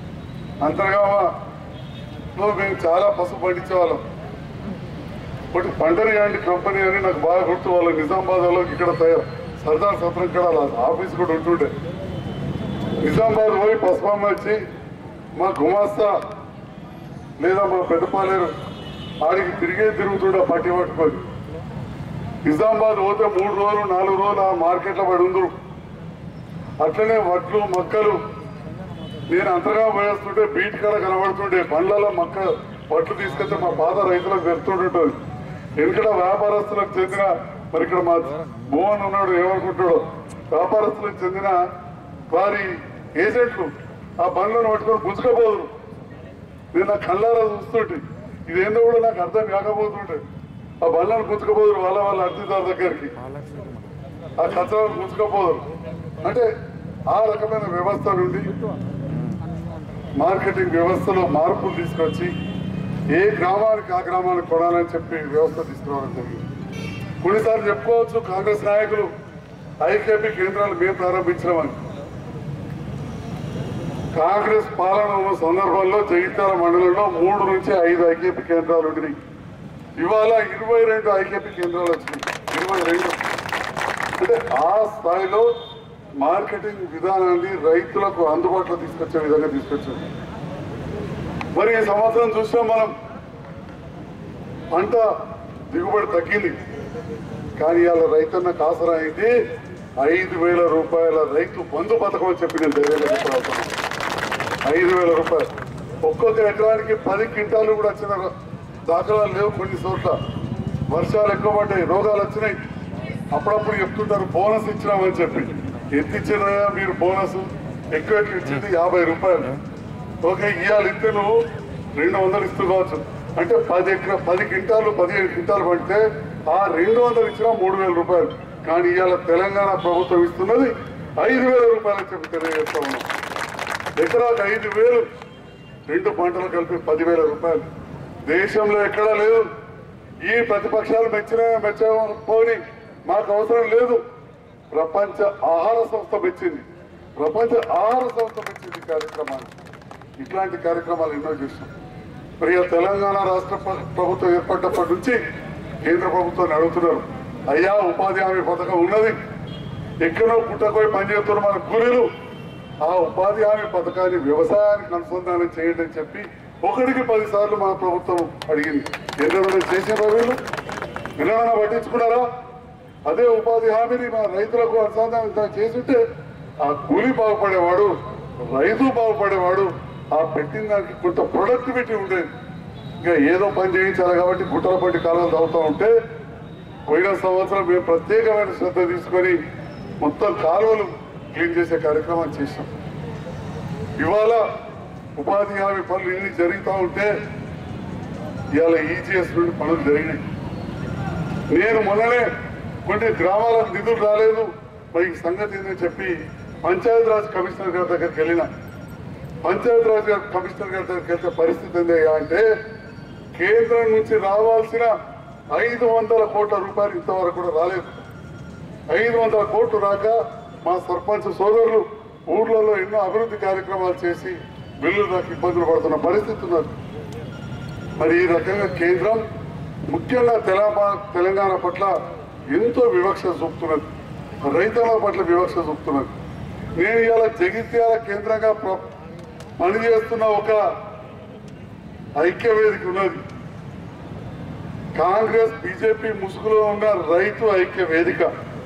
అంతర్గామలో మేము చాలా పసుపు పండించేవాళ్ళం ఒకటి పంటరి లాంటి కంపెనీ అని నాకు బాగా గుర్తు వాళ్ళు నిజామాబాద్లో ఇక్కడ తయారు సర్దార్ సత్రం ఇక్కడ వాళ్ళ ఆఫీస్ కూడా ఉంటుండే నిజామాబాద్ పోయి పసుపమ్మ వచ్చి మా గుమాస్తా లేదా మా పెద్దపాలేరు ఆడికి తిరిగే తిరుగుతుండే పట్టి పట్టుకొని నిజామాబాద్ పోతే మూడు రోజులు నాలుగు రోజులు ఆ మార్కెట్లో పడి ఉందరు అట్లనే వడ్లు మక్కలు నేను అంతగా పోయేస్తుంటే బీట్ కాడ కనబడుతుండే పండ్లలో మక్క వడ్లు తీసుకొస్తే మా పాత రైతులకు పెడుతుంటుంటుంది ఎందుకంటే వ్యాపారస్తులకు చెందిన మరి ఇక్కడ మా భువన్ ఉన్నాడు ఏమనుకుంటాడు వ్యాపారస్తులకు చెందిన వారి ఏజెంట్లు ఆ బండ్లను పట్టుకొని గుంజుకపోదురు నేను నా కళ్ళారా చూస్తుంటే ఇదేందో కూడా నాకు అర్థం కాకపోతుంటే ఆ బండ్లను గుంజుకపోదురు వాళ్ళ వాళ్ళ అర్జీదారు దగ్గరికి ఆ కచ్చలను గుంజుకపోదురు అంటే ఆ రకమైన వ్యవస్థ నుండి మార్కెటింగ్ వ్యవస్థలో మార్పులు తీసుకొచ్చి ఏ గ్రామానికి ఆ గ్రామానికి కొనాలని చెప్పి వ్యవస్థ తీసుకురావడం జరిగింది కొన్నిసార్లు చెప్పుకోవచ్చు కాంగ్రెస్ నాయకులు ఐకేపీ కేంద్రాలు మేము ప్రారంభించినామని కాంగ్రెస్ పాలన ఉన్న సందర్భంలో జగిత్యాల మండలంలో మూడు నుంచి ఐదు ఐకేపీ కేంద్రాలు ఉండినాయి ఇవాళ ఇరవై రెండు ఐకేపీ కేంద్రాలు వచ్చినాయి ఇరవై రెండు అంటే ఆ స్థాయిలో మార్కెటింగ్ విధానాన్ని రైతులకు అందుబాటులో తీసుకొచ్చే విధంగా తీసుకొచ్చారు మరి ఈ సంవత్సరం చూసాం మనం పంట దిగుబడి తగ్గింది కానీ ఇవాళ రైతన్న కాసరా అయింది ఐదు వేల రూపాయల రైతు బంధు పథకం అని చెప్పి నేను ధైర్యంగా చెప్పగలుగుతాను ఐదు వేల రూపాయలు ఒక్కొక్క ఎకరానికి పది క్వింటాలు కూడా వచ్చిన దాఖలాలు లేవు కొన్ని చోట్ల వర్షాలు ఎక్కువ పడ్డాయి రోగాలు వచ్చినాయి అప్పుడప్పుడు చెప్తుంటారు బోనస్ ఇచ్చినామని చెప్పి ఎంత ఇచ్చినా మీరు బోనస్ ఎక్కువ ఎక్కువ ఇచ్చింది యాభై రూపాయలు ఓకే ఇవాళ ఇస్తే నువ్వు రెండు వందలు ఇస్తూ కావచ్చు అంటే పది ఎకరా పది క్వింటాలు పదిహేను క్వింటాలు పడితే ఆ రెండు వందలు ఇచ్చినా మూడు వేల రూపాయలు కానీ ఇవాళ తెలంగాణ ప్రభుత్వం ఇస్తున్నది ఐదు వేల రూపాయలు చెప్పి తెలియజేస్తా ఉన్నాం ఎకరాకు ఐదు వేలు రెండు పంటలు కలిపి పదివేల రూపాయలు దేశంలో ఎక్కడా లేదు ఈ ప్రతిపక్షాలు మెచ్చిన మెచ్చపోని మాకు అవసరం లేదు ప్రపంచ ఆహార సంస్థ మెచ్చింది ప్రపంచ ఆహార సంస్థ మెచ్చింది ఈ కార్యక్రమాన్ని ఇట్లాంటి కార్యక్రమాలు ఎన్నో చేస్తాం ప్రియ తెలంగాణ రాష్ట్ర ప్ర- ప్రభుత్వం ఏర్పడ్డప్పటి నుంచి కేంద్ర ప్రభుత్వాన్ని అడుగుతున్నారు అయ్యా ఉపాధి హామీ పథకం ఉన్నది ఎక్కడో పుట్టకోయి పనిచేస్తున్న మన కూలీలు ఆ ఉపాధి హామీ పథకాన్ని వ్యవసాయానికి అనుసంధానం చేయండి అని చెప్పి ఒకటికి పది సార్లు మన ప్రభుత్వం అడిగింది ఎన్నడన్నా చేసిన వీళ్ళు ఎన్నడన్నా పట్టించుకున్నారా అదే ఉపాధి హామీని మన రైతులకు అనుసంధానం చేస్తుంటే ఆ కూలి బాగుపడేవాడు రైతు బాగుపడేవాడు ఆ పెట్టిన దానికి కొంత ప్రొడక్టివిటీ ఉండేది ఇంకా ఏదో పని చేయించాలి కాబట్టి గుట్టల పట్టి కాలాలు తవ్వుతూ ఉంటే పోయిన సంవత్సరం మేము ప్రత్యేకమైన శ్రద్ధ తీసుకొని మొత్తం కాలువలు క్లీన్ చేసే కార్యక్రమం చేసాం ఇవాళ ఉపాధి హామీ పనులు ఇన్ని జరుగుతూ ఉంటే ఇవాళ ఈజీఎస్ నుండి పనులు జరిగినాయి నేను మొన్ననే కొన్ని గ్రామాలకు నిధులు రాలేదు మరి ఈ సంగతి ఏందని చెప్పి పంచాయతీరాజ్ కమిషనర్ గారి దగ్గరికి వెళ్ళిన పంచాయతీరాజ్ గారి కమిషనర్ గారి దగ్గరికి వెళ్తే పరిస్థితి ఏందయ్యా అంటే కేంద్రం నుంచి రావాల్సిన ఐదు వందల కోట్ల రూపాయలు ఇంతవరకు కూడా రాలేదు ఐదు వందల కోట్లు రాక మా సర్పంచ్ సోదరులు ఊర్లలో ఎన్నో అభివృద్ధి కార్యక్రమాలు చేసి బిల్లులు రాక ఇబ్బందులు పడుతున్న పరిస్థితి ఉన్నది మరి ఈ రకంగా కేంద్రం ముఖ్యంగా తెలంగాణ తెలంగాణ పట్ల ఎంతో వివక్ష చూపుతున్నది రైతుల పట్ల వివక్ష చూపుతున్నది నేను ఇవాళ జగిత్యాల కేంద్రంగా ప్ర- పనిచేస్తున్న ఒక ఐక్య వేదిక ఉన్నది కాంగ్రెస్ బీజేపీ ముసుగులో ఉన్న రైతు ఐక్య వేదిక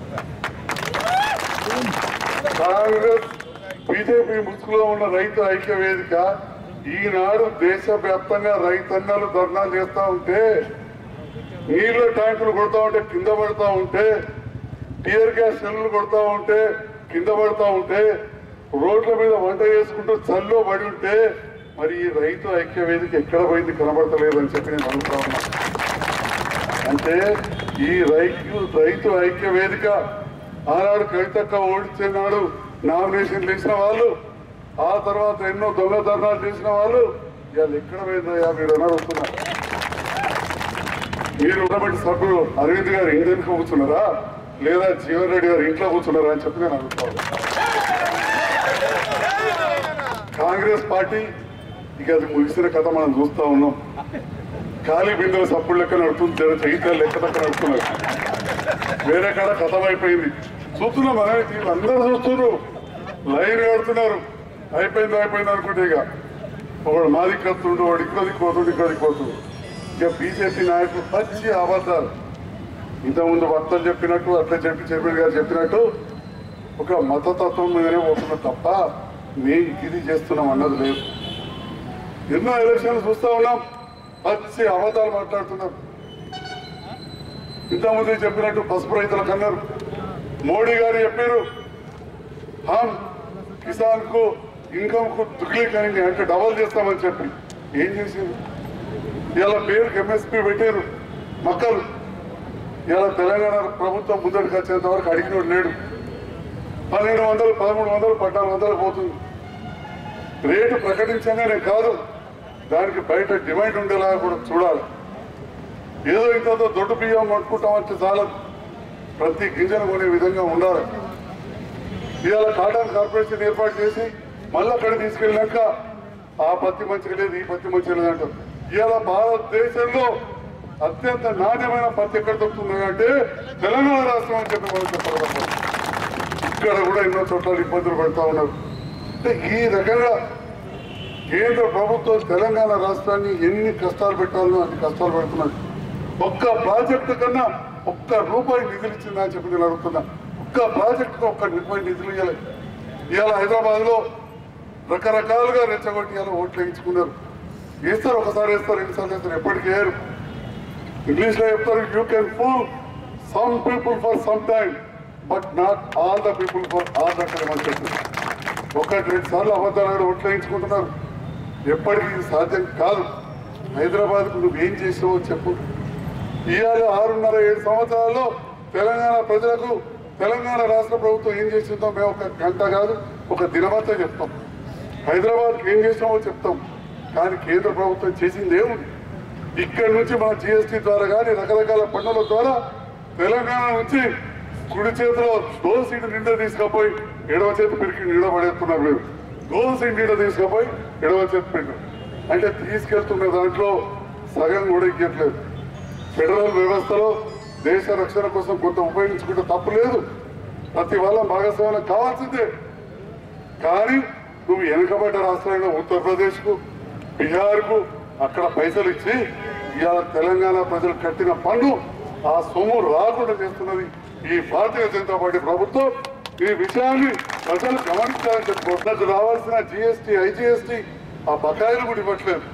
కాంగ్రెస్ బీజేపీ ముసుగులో ఉన్న రైతు ఐక్య వేదిక ఈనాడు దేశవ్యాప్తంగా రైతన్నలు ధర్నాలు చేస్తా ఉంటే నీళ్ళ ట్యాంకులు కొడతా ఉంటే కింద పడతా ఉంటే టియర్ గ్యాస్ సెల్లు కొడతా ఉంటే కింద పడతా ఉంటే రోడ్ల మీద వంట చేసుకుంటూ చల్లో పడి ఉంటే మరి ఈ రైతు ఐక్య వేదిక ఎక్కడ పోయింది కనబడతలేదు అని చెప్పి నేను అడుగుతా ఉన్నా అంటే ఈ రైతు రైతు ఐక్య వేదిక ఆనాడు కవితక్క ఓడించే నాడు నామినేషన్ చేసిన వాళ్ళు ఆ తర్వాత ఎన్నో దొంగ ధర్నాలు చేసిన వాళ్ళు ఇవాళ ఎక్కడ పోయిందయ్యా మీరు అని అడుగుతున్నారు మీరు ఉన్నటువంటి సభ్యులు అరవింద్ గారు ఇండియన్ కూర్చున్నారా లేదా జీవన్ రెడ్డి గారు ఇంట్లో కూర్చున్నారా అని చెప్పి నేను అడుగుతాను కాంగ్రెస్ పార్టీ ఇక అది ముగిసిన కథ మనం చూస్తా ఉన్నాం ఖాళీ బిందెల సప్పుడు లెక్క నడుతుంది జర చైత్యాలు లెక్క లెక్క నడుతున్నారు వేరే కాడ కథం అయిపోయింది చూస్తున్నాం మనమే టీవీ అందరూ చూస్తున్నారు లైన్ కడుతున్నారు అయిపోయింది అయిపోయింది అనుకుంటే ఇక ఒకడు మాది కత్తుండు వాడు ఇక్కడ పోతుండు ఇక్కడ పోతుండు ఇక బీజేపీ నాయకులు పచ్చి అబద్ధాలు ఇంతకుముందు వక్తలు చెప్పినట్టు అట్లా చెప్పి చైర్మన్ గారు చెప్పినట్టు ఒక మతతత్వం మీదనే పోతున్నా తప్ప మేము ఇది చేస్తున్నాం అన్నది లేదు ఎన్నో ఎలక్షన్లు చూస్తా ఉన్నాం పచ్చి అబద్ధాలు మాట్లాడుతున్నారు ఇంతకుముందు చెప్పినట్టు పసుపు రైతులకు అన్నారు మోడీ గారు చెప్పారు హమ్ కిసాన్ కు ఇన్కమ్ కు దుగ్లీ కరెంगे అంటే డబల్ చేస్తామని చెప్పి ఏం చేశారు ఇలా పేరుకి ఎంఎస్పీ పెట్టారు మక్కలు ఇలా తెలంగాణ ప్రభుత్వం ముందడికి వచ్చేంత వరకు అడిగినోడు లేడు పన్నెండు వందలు పదమూడు వందలు పద్నాలుగు వందలు పోతుంది రేటు ప్రకటించగానే కాదు దానికి బయట డిమాండ్ ఉండేలాగా కూడా చూడాలి ఏదో ఇంతతో దొడ్డు బియ్యం అనుకుంటామంటే చాలా ప్రతి గింజను కొనే విధంగా ఉండాలి ఇవాళ కాటన్ కార్పొరేషన్ ఏర్పాటు చేసి మళ్ళీ అక్కడ తీసుకెళ్ళాక ఆ పత్తి మంచిగా లేదు ఈ పత్తి మంచిగా లేదు అంటారు ఇవాళ భారతదేశంలో అత్యంత నాణ్యమైన పత్తి ఎక్కడ దొరుకుతుంది అంటే తెలంగాణ రాష్ట్రం అని చెప్పి మనం చెప్పాలి తప్ప. ఇక్కడ కూడా ఎన్నో చోట్ల ఇబ్బందులు పెడతా ఉన్నారు అంటే ఈ రకంగా కేంద్ర ప్రభుత్వం తెలంగాణ రాష్ట్రాన్ని ఎన్ని కష్టాలు పెట్టాలో అన్ని కష్టాలు పెడుతున్నది ఒక్క ప్రాజెక్టు కన్నా ఒక్క రూపాయి నిధులు ఇచ్చిందా అని చెప్పి నేను అడుగుతున్నా ఒక్క ప్రాజెక్టుకు ఒక్క రూపాయి నిధులు ఇవ్వాలి ఇవాళ హైదరాబాద్ లో రకరకాలుగా రెచ్చగొట్టి ఇవాళ ఓట్లు వేయించుకున్నారు వేస్తారు ఒకసారి వేస్తారు ఎన్నిసార్లు వేస్తారు ఎప్పటికీ వేయరు ఇంగ్లీష్ లో చెప్తారు you can fool some people for some time but not all the people for all the time అని చెప్పి ఒకటి రెండు సార్లు అబద్ధాలు ఓట్లు వేయించుకుంటున్నారు ఎప్పటికీ ఇది సాధ్యం కాదు హైదరాబాద్కు నువ్వు ఏం చేసావో చెప్పు ఇవాళ ఆరున్నర ఏడు సంవత్సరాల్లో తెలంగాణ ప్రజలకు తెలంగాణ రాష్ట్ర ప్రభుత్వం ఏం చేసిందో మేము ఒక గంట కాదు ఒక దినమంతా చెప్తాం హైదరాబాద్కి ఏం చేసామో చెప్తాం కానీ కేంద్ర ప్రభుత్వం చేసింది ఏముంది ఇక్కడి నుంచి మన జిఎస్టీ ద్వారా కానీ రకరకాల పన్నుల ద్వారా తెలంగాణ నుంచి కుడి చేతిలో డోర్ సీటు నిండా తీసుకపోయి ఎడవ చేతి పిరికి నీడ పడేస్తున్నారు మీరు డోర్ సీట్ నీడ తీసుకపోయి ఎడవ చేతి పిండు అంటే తీసుకెళ్తున్న దాంట్లో సగం కూడా ఇవ్వట్లేదు ఫెడరల్ వ్యవస్థలో దేశ రక్షణ కోసం కొంత ఉపయోగించుకుంటే తప్పు లేదు ప్రతి వాళ్ళ భాగస్వామ్యం కావాల్సిందే కానీ నువ్వు వెనుకబడ్డ రాష్ట్రంగా ఉత్తరప్రదేశ్కు బీహార్కు అక్కడ పైసలు ఇచ్చి ఇవాళ తెలంగాణ ప్రజలు కట్టిన పన్ను ఆ సొమ్ము రాకుండా చేస్తున్నది ఈ భారతీయ జనతా పార్టీ ప్రభుత్వం ఈ విషయాన్ని ప్రజలు గమనించాలని చెప్పుకుంటున్నట్టు రావాల్సిన జిఎస్టీ ఐజిఎస్టీ ఆ బకాయిలు కూడా ఇవ్వట్లేదు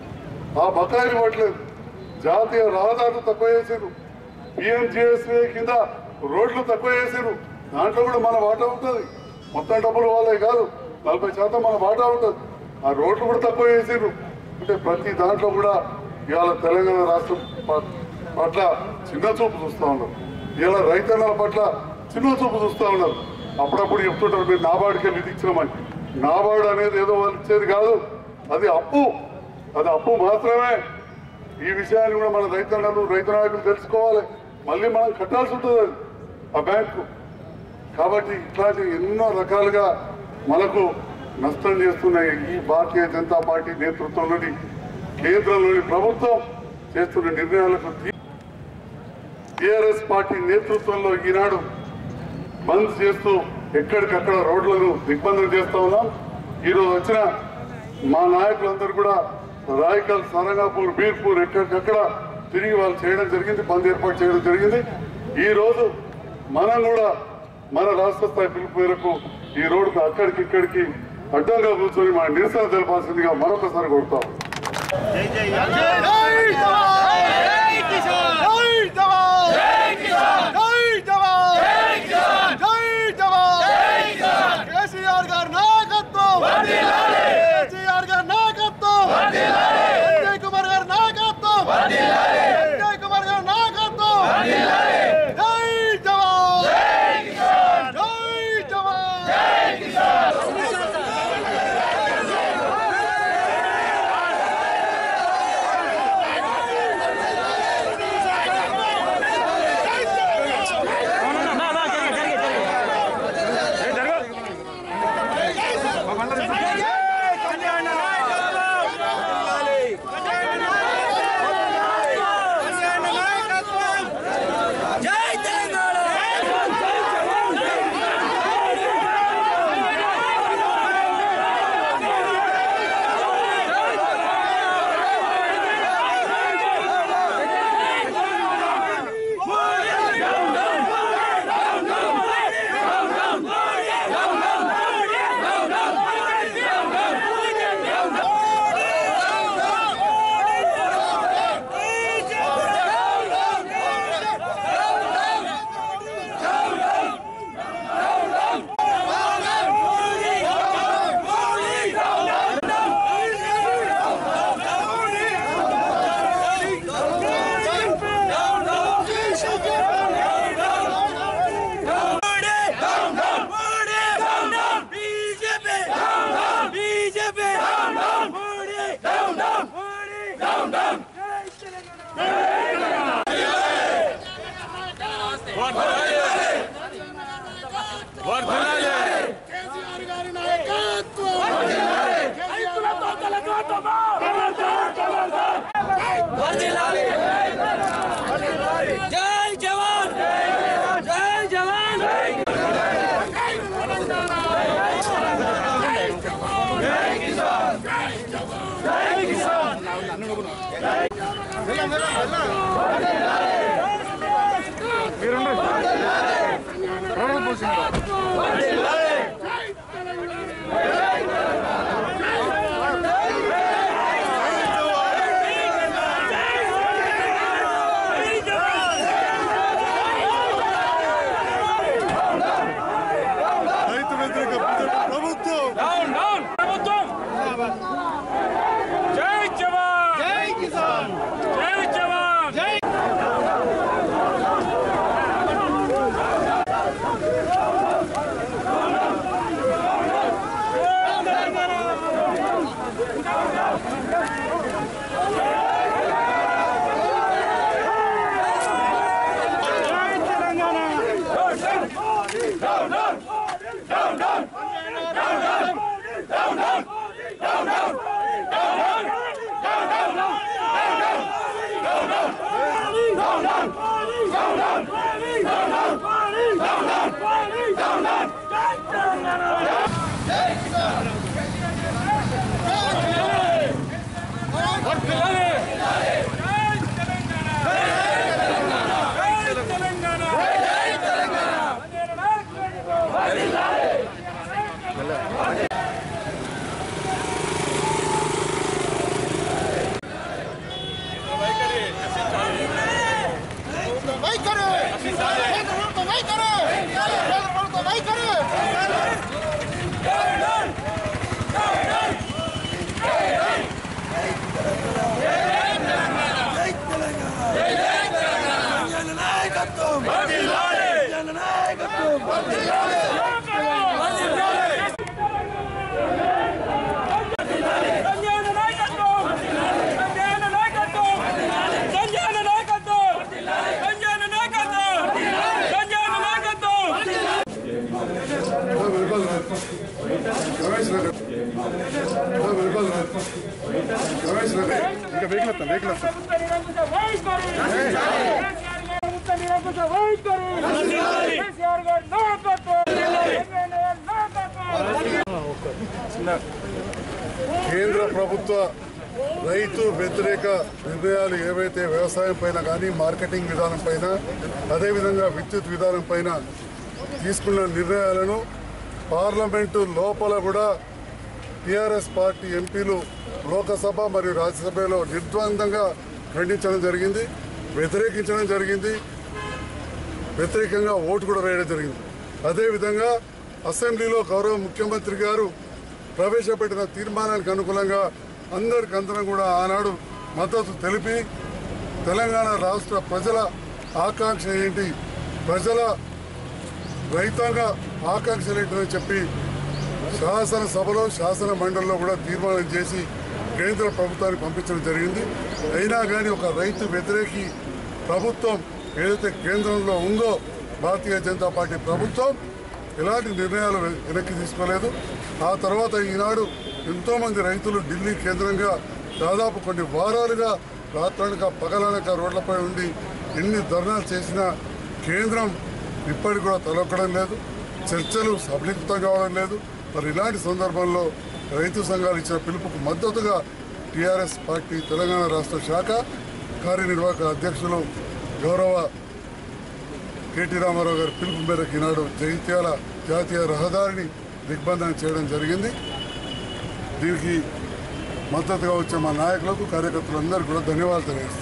ఆ బకాయిలు ఇవ్వట్లేదు జాతీయ రహదారులు తక్కువ చేసారు పిఎంజిఎస్ఏ కింద రోడ్లు తక్కువ చేసారు దాంట్లో కూడా మన వాటా ఉంటుంది మొత్తం డబ్బులు వాళ్ళే కాదు నలభై శాతం మన వాటా ఉంటుంది ఆ రోడ్లు కూడా తక్కువ చేసారు అంటే ప్రతి దాంట్లో కూడా ఇవాళ తెలంగాణ రాష్ట్రం ప- పట్ల చిన్న చూపు చూస్తూ ఉన్నారు ఇవాళ రైతన్నల పట్ల చిన్న చూపు చూస్తూ ఉన్నారు అప్పుడప్పుడు చెప్తుంటారు మీరు నాబార్డుకి నిధి ఇచ్చినామని నాబార్డు అనేది ఏదో వాళ్ళు ఇచ్చేది కాదు అది అప్పు అది అప్పు మాత్రమే ఈ విషయాన్ని కూడా మన రైతన్నలు రైతు నాయకులు తెలుసుకోవాలి మళ్ళీ మనం కట్టాల్సి ఉంటుంది అది ఆ బ్యాంకు కాబట్టి ఇట్లాంటి ఎన్నో రకాలుగా మనకు నష్టం చేస్తున్నాయి ఈ భారతీయ జనతా పార్టీ నేతృత్వంలోని కేంద్రంలోని ప్రభుత్వం చేస్తున్న నిర్ణయాలకు టిఆర్ఎస్ పార్టీ నేతృత్వంలో ఈనాడు బంద్ చేస్తూ ఎక్కడికక్కడ రోడ్లను దిగ్బంధం చేస్తా ఉన్నాం ఈరోజు వచ్చిన మా నాయకులందరూ కూడా రాయకల్ సరంగాపూర్ బీర్పూర్ ఎక్కడికక్కడ తిరిగి వాళ్ళు చేయడం జరిగింది బంద్ ఏర్పాటు చేయడం జరిగింది ఈ రోజు మనం కూడా మన రాష్ట్ర స్థాయి పిలుపు మేరకు ఈ రోడ్డుకు అక్కడికి ఇక్కడికి అడ్డంగా కూర్చొని మన నిరసన తెలపాల్సిందిగా మరొకసారి కొడతాం జై జవాన్ జై కిసాన్ జై జవాన్ జై కిసాన్ జై జవాన్ జై కిసాన్ జై జవాన్ జై కిసాన్ కేసీఆర్ గారి నాయకత్వం వర్ధిల్లాలి కేసీఆర్ గారి నాయకత్వం వర్ధిల్లాలి సంజయ్ కుమార్ గారి నాయకత్వం వర్ధిల్లాలి సంజయ్ కుమార్ గారి నాయకత్వం వర్ధిల్లాలి జై జవాన్ జై కిసాన్ జై జవాన్ జై కిసాన్ జై కేసీఆర్ గారి నాయకత్వం రైతులతో తెలంగాణ జై జవాన్ జై జవాన్ రైతు వ్యతిరేక ప్రభుత్వం డౌన్ డౌన్ ప్రభుత్వం జై జవాన్ జై కిసాన్ జై జవాన్ జై వైఖరి కేంద్ర ప్రభుత్వ వైఖరి కేంద్ర ప్రభుత్వ వైఖరి సంజయన నాయకత్వం సంజయన నాయకత్వం సంజయన నాయకత్వం సంజయన నాయకత్వం సంజయన నాయకత్వం రమేష్ రెడ్డి రమేష్ రెడ్డి ఇంకా వెహికల్ వస్తాం వెహికల్ వస్తాం కేంద్ర ప్రభుత్వ రైతు వ్యతిరేక నిర్ణయాలు ఏవైతే వ్యవసాయం పైన కానీ మార్కెటింగ్ విధానం పైన అదేవిధంగా విద్యుత్ విధానం పైన తీసుకున్న నిర్ణయాలను పార్లమెంటు లోపల కూడా టీఆర్ఎస్ పార్టీ ఎంపీలు లోకసభ మరియు రాజ్యసభలో నిర్ద్వందంగా ఖండించడం జరిగింది వ్యతిరేకించడం జరిగింది వ్యతిరేకంగా ఓటు కూడా వేయడం జరిగింది అదేవిధంగా అసెంబ్లీలో గౌరవ ముఖ్యమంత్రి గారు ప్రవేశపెట్టిన తీర్మానానికి అనుకూలంగా అందరికి అందరం కూడా ఆనాడు మద్దతు తెలిపి తెలంగాణ రాష్ట్ర ప్రజల ఆకాంక్ష ఏంటి ప్రజల రైతాంగ ఆకాంక్షలు ఏంటని చెప్పి శాసనసభలో శాసన మండలిలో కూడా తీర్మానం చేసి కేంద్ర ప్రభుత్వానికి పంపించడం జరిగింది అయినా కానీ ఒక రైతు వ్యతిరేకి ప్రభుత్వం ఏదైతే కేంద్రంలో ఉందో భారతీయ జనతా పార్టీ ప్రభుత్వం ఎలాంటి నిర్ణయాలు వెనక్కి తీసుకోలేదు ఆ తర్వాత ఈనాడు ఎంతోమంది రైతులు ఢిల్లీ కేంద్రంగా దాదాపు కొన్ని వారాలుగా రాత్రనక పగలనక రోడ్లపై ఉండి ఎన్ని ధర్నాలు చేసినా కేంద్రం ఇప్పటికి కూడా తలొక్కడం లేదు చర్చలు సఫలీకృతం కావడం లేదు మరి ఇలాంటి సందర్భంలో రైతు సంఘాలు ఇచ్చిన పిలుపుకు మద్దతుగా టీఆర్ఎస్ పార్టీ తెలంగాణ రాష్ట్ర శాఖ కార్యనిర్వాహక అధ్యక్షులు గౌరవ కేటీ రామారావు గారి పిలుపు మేరకు ఈనాడు జగిత్యాల జాతీయ రహదారిని దిగ్బంధనం చేయడం జరిగింది దీనికి మద్దతుగా వచ్చే మా నాయకులకు కార్యకర్తలందరికీ కూడా ధన్యవాదాలు తెలియజేస్తాను